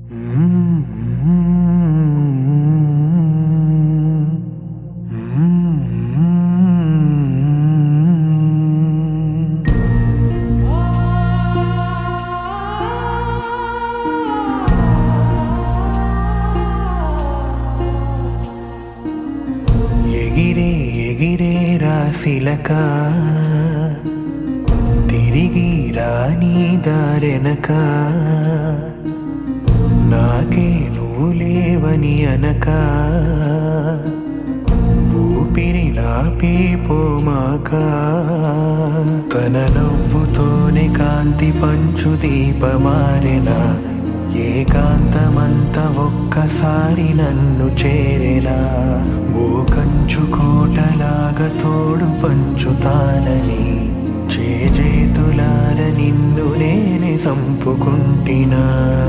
ఎగిరే ఎగిరే రాశిలక తిరిగి రాని దారెనక నాకే నువ్వు లేవని అనక ఊపిరి నాపి పోమాక తన నవ్వుతోనే కాంతి పంచు దీపమారెనా ఏకాంతమంత ఒక్కసారి నన్ను చేరెనా ఓ కంచు కోటలాగా తోడు పంచుతానని చేజేతులార నిన్ను నేనే సంపుకుంటినా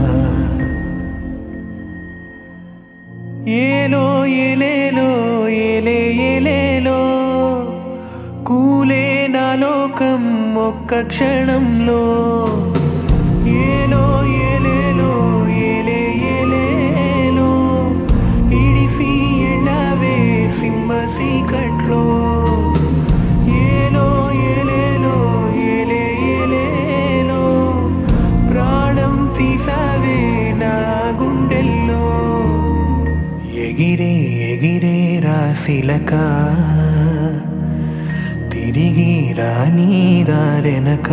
ఏలో ఏలేలో ఏలే ఏలేలో కూలే నా లోకం ఒక్క క్షణంలో ఏలో ఏలేలో ఏలే ఏలేలో ఇడిసి ఎళ్ళవే సింహ సీకట్లో ఏలో ఏలేలో ఏలే ఏలేలో ప్రాణం తీసావే నా గుండెల్లో ఎగిరే ఎగిరే రాశిలక తిరిగి రాని దారెనక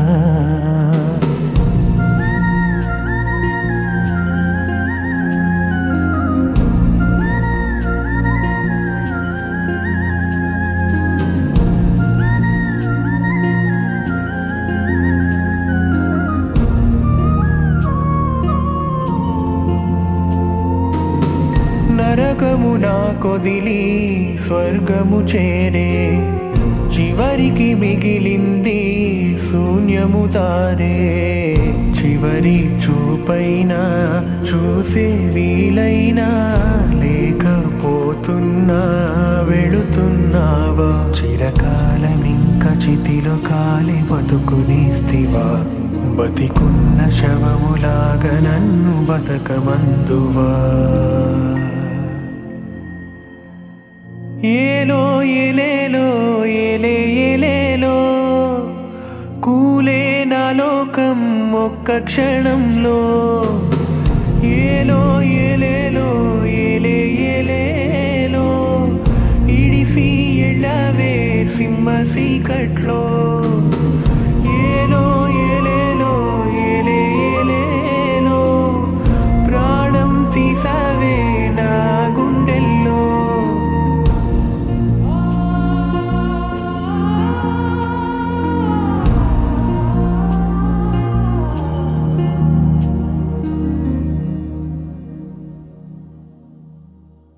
నరకము నా కొదిలి స్వర్గము చేరే చివరికి మిగిలింది శూన్యము తారే చివరి చూపైనా చూసే వీలైనా లేకపోతున్నా వెళుతున్నావా చిరకాలమింక చితిలో కాలి బతుకునిస్తివా బతికున్న శవములాగా నన్ను బతకమందువా ఏలో ఏలేలో ఏలే ఏలేలో కూలే నా లోకం ఒక్క క్షణంలో ఏలో ఏలేలో ఏలే ఏలేలో ఇడిసి ఎళ్ళవే సింహ సీకట్లో